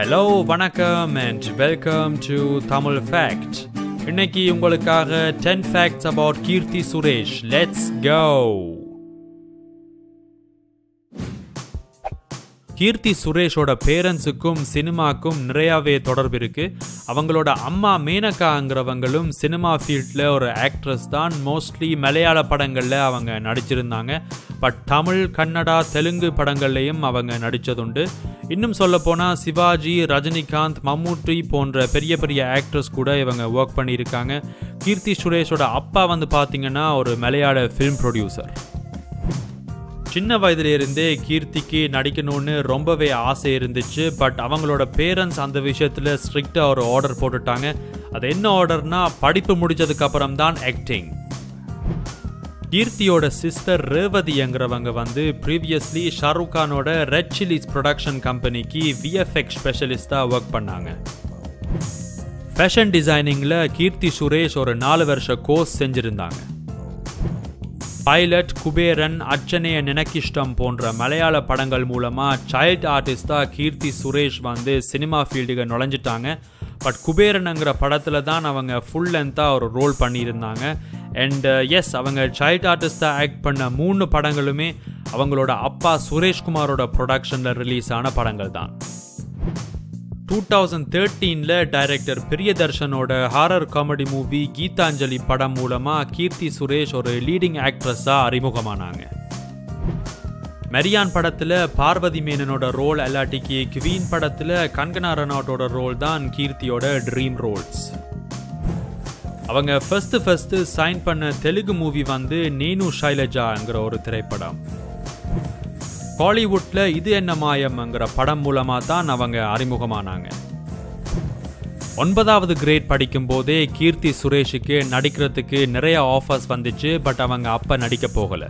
hello வணக்கம் and welcome to Tamil fact இன்னைக்கு உங்களுக்காக 10 facts about Keerthy Suresh let's go Keerthy சுரேஷோட பேரண்ட்ஸுக்கும் சினிமாக்கும் நிறையாவே தொடர்பு இருக்கு அவங்களோட அம்மா மேனகாங்கிறவங்களும் சினிமா ஃபீல்டில் ஒரு ஆக்ட்ரஸ் தான் மோஸ்ட்லி மலையாள படங்களில் அவங்க நடிச்சிருந்தாங்க பட் தமிழ் கன்னடா தெலுங்கு படங்கள்லையும் அவங்க நடித்ததுண்டு இன்னும் சொல்ல போனால் சிவாஜி ரஜினிகாந்த் மம்மூட்டி போன்ற பெரிய பெரிய ஆக்ட்ரஸ் கூட இவங்க ஒர்க் பண்ணியிருக்காங்க கீர்த்தி சுரேஷோட அப்பா வந்து பார்த்தீங்கன்னா ஒரு மலையாள ஃபிலிம் ப்ரொடியூசர் சின்ன வயதுல இருந்தே கீர்த்திக்கு நடிக்கணும்னு ரொம்பவே ஆசை இருந்துச்சு பட் அவங்களோட பேரண்ட்ஸ் அந்த விஷயத்துல ஸ்ட்ரிக்டா ஒரு ஆர்டர் போட்டுட்டாங்க அது என்ன ஆர்டர்னா படிப்பு முடிச்சதுக்கு அப்புறம் தான் ஆக்டிங் கீர்த்தியோட சிஸ்டர் ரேவதிங்கிறவங்க வந்து ப்ரீவியஸ்லி ஷாருக் கானோட ரெட் சில்லிஸ் ப்ரொடக்ஷன் கம்பெனிக்கு விஎஃப்எக்ஸ் ஸ்பெஷலிஸ்டாக ஒர்க் பண்ணாங்க ஃபேஷன் டிசைனிங்கில் கீர்த்தி சுரேஷ் ஒரு நாலு வருஷ கோர்ஸ் செஞ்சுருந்தாங்க பைலட் குபேரன் அச்சனைய நினக்கிஷ்டம் போன்ற மலையாள படங்கள் மூலமாக சைல்ட் ஆர்டிஸ்டாக கீர்த்தி சுரேஷ் வந்து சினிமா ஃபீல்டுக்கு நுழைஞ்சிட்டாங்க பட் குபேரனுங்கிற படத்தில் தான் அவங்க ஃபுல் லென்த்தாக ஒரு ரோல் பண்ணியிருந்தாங்க அண்ட் எஸ் அவங்க சைல்ட் ஆர்டிஸ்டாக ஆக்ட் பண்ண மூணு படங்களுமே அவங்களோட அப்பா சுரேஷ்குமாரோட ப்ரொடக்ஷனில் ரிலீஸ் ஆன படங்கள் தான் டூ தௌசண்ட் தேர்ட்டீனில் டைரக்டர் பிரியதர்ஷனோட ஹாரர் காமெடி மூவி கீதாஞ்சலி படம் மூலமாக கீர்த்தி சுரேஷ் ஒரு லீடிங் ஆக்ட்ரஸாக அறிமுகமானாங்க மெரியான் படத்தில் பார்வதி மேனனோட ரோல் அல்லாட்டிக்கு குவீன் படத்தில் கங்கனா ரனாட்டோட ரோல் தான் கீர்த்தியோட ட்ரீம் ரோல்ஸ் அவங்க ஃபர்ஸ்ட் ஃபர்ஸ்ட் சைன் பண்ண தெலுங்கு மூவி வந்து நேனு ஷைலஜாங்கிற ஒரு திரைப்படம் பாலிவுட்ல இது என்ன மாயம்ங்கிற படம் மூலமா தான் அவங்க அறிமுகமானாங்க ஒன்பதாவது கிரேட் படிக்கும் போதே கீர்த்தி சுரேஷுக்கு நடிக்கிறதுக்கு நிறைய ஆஃபர்ஸ் வந்துச்சு பட் அவங்க அப்ப நடிக்க போகல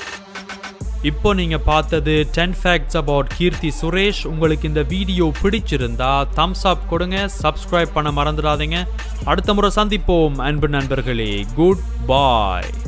இப்போ நீங்க பார்த்தது ten facts about Keerthy Suresh உங்களுக்கு இந்த வீடியோ பிடிச்சிருந்தா தம்ஸ் அப் கொடுங்க சப்ஸ்கிரைப் பண்ண மறந்துடாதீங்க அடுத்த முறை சந்திப்போம் அன்பு நண்பர்களே குட் பாய்